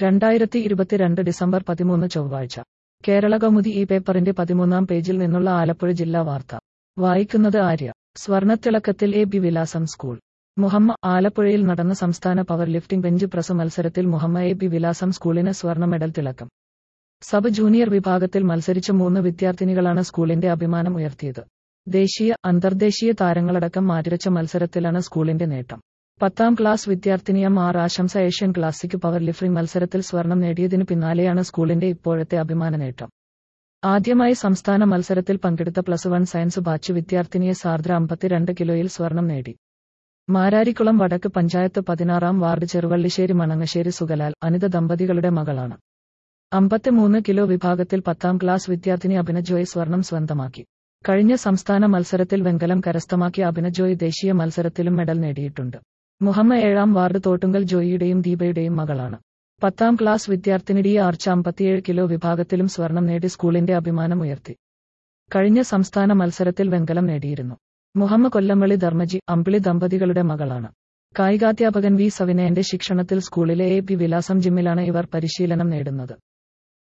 രണ്ടായിരത്തി ഇരുപത്തിരണ്ട് ഡിസംബർ പതിമൂന്ന് ചൊവ്വാഴ്ച കേരള കൗമുദി ഈ പേപ്പറിന്റെ പതിമൂന്നാം പേജിൽ നിന്നുള്ള ആലപ്പുഴ ജില്ലാ വാർത്ത വായിക്കുന്നത് ആര്യ സ്വർണത്തിളക്കത്തിൽ എ ബി വിലാസം സ്കൂൾ മുഹമ്മ ആലപ്പുഴയിൽ നടന്ന സംസ്ഥാന പവർ ലിഫ്റ്റിംഗ് ബെഞ്ച് പ്രസ് മത്സരത്തിൽ മുഹമ്മ എ ബി വിലാസം സ്കൂളിന് സ്വർണ്ണ മെഡൽ തിളക്കം സബ് ജൂനിയർ വിഭാഗത്തിൽ മത്സരിച്ച മൂന്ന് വിദ്യാർത്ഥിനികളാണ് സ്കൂളിന്റെ അഭിമാനം ഉയർത്തിയത് ദേശീയ അന്തർദേശീയ താരങ്ങളടക്കം മാറ്റിരച്ച മത്സരത്തിലാണ് സ്കൂളിന്റെ നേട്ടം പത്താം ക്ലാസ് വിദ്യാർത്ഥിനി M R Ashamsa Asian classic powerlifting മത്സരത്തിൽ സ്വർണം നേടിയതിനു പിന്നാലെയാണ് സ്കൂളിന്റെ ഇപ്പോഴത്തെ അഭിമാന നേട്ടം ആദ്യമായി സംസ്ഥാന മത്സരത്തിൽ പങ്കെടുത്ത പ്ലസ് വൺ സയൻസ് ബാച്ച് വിദ്യാർത്ഥിനിയെ സാർദ്ര അമ്പത്തിരണ്ട് കിലോയിൽ സ്വർണം നേടി മാരാരിക്കുളം വടക്ക് പഞ്ചായത്ത് പതിനാറാം വാർഡ് ചെറുവള്ളിശ്ശേരി മണങ്ങശ്ശേരി സുഗലാൽ അനിത ദമ്പതികളുടെ മകളാണ് അമ്പത്തിമൂന്ന് കിലോ വിഭാഗത്തിൽ പത്താം ക്ലാസ് വിദ്യാർത്ഥിനി അഭിനജോയ് സ്വർണം സ്വന്തമാക്കി കഴിഞ്ഞ സംസ്ഥാന മത്സരത്തിൽ വെങ്കലം കരസ്ഥമാക്കിയ അഭിനജോയ് ദേശീയ മത്സരത്തിലും മെഡൽ നേടിയിട്ടുണ്ട് മുഹമ്മ ഏഴാം വാർഡ് തോട്ടുങ്കൽ ജോയിയുടെയും ദീപയുടെയും മകളാണ് പത്താം ക്ലാസ് വിദ്യാർത്ഥിനി ഡി ആർച്ച അമ്പത്തിയേഴ് കിലോ വിഭാഗത്തിലും സ്വർണം നേടി സ്കൂളിന്റെ അഭിമാനം ഉയർത്തി കഴിഞ്ഞ സംസ്ഥാന മത്സരത്തിൽ വെങ്കലം നേടിയിരുന്നു മുഹമ്മ കൊല്ലംവളി ധർമ്മജി അമ്പിളി ദമ്പതികളുടെ മകളാണ് കായികാധ്യാപകൻ വി സവിനയന്റെ ശിക്ഷണത്തിൽ സ്കൂളിലെ എ പി വിലാസം ജിമ്മിലാണ് ഇവർ പരിശീലനം നേടുന്നത്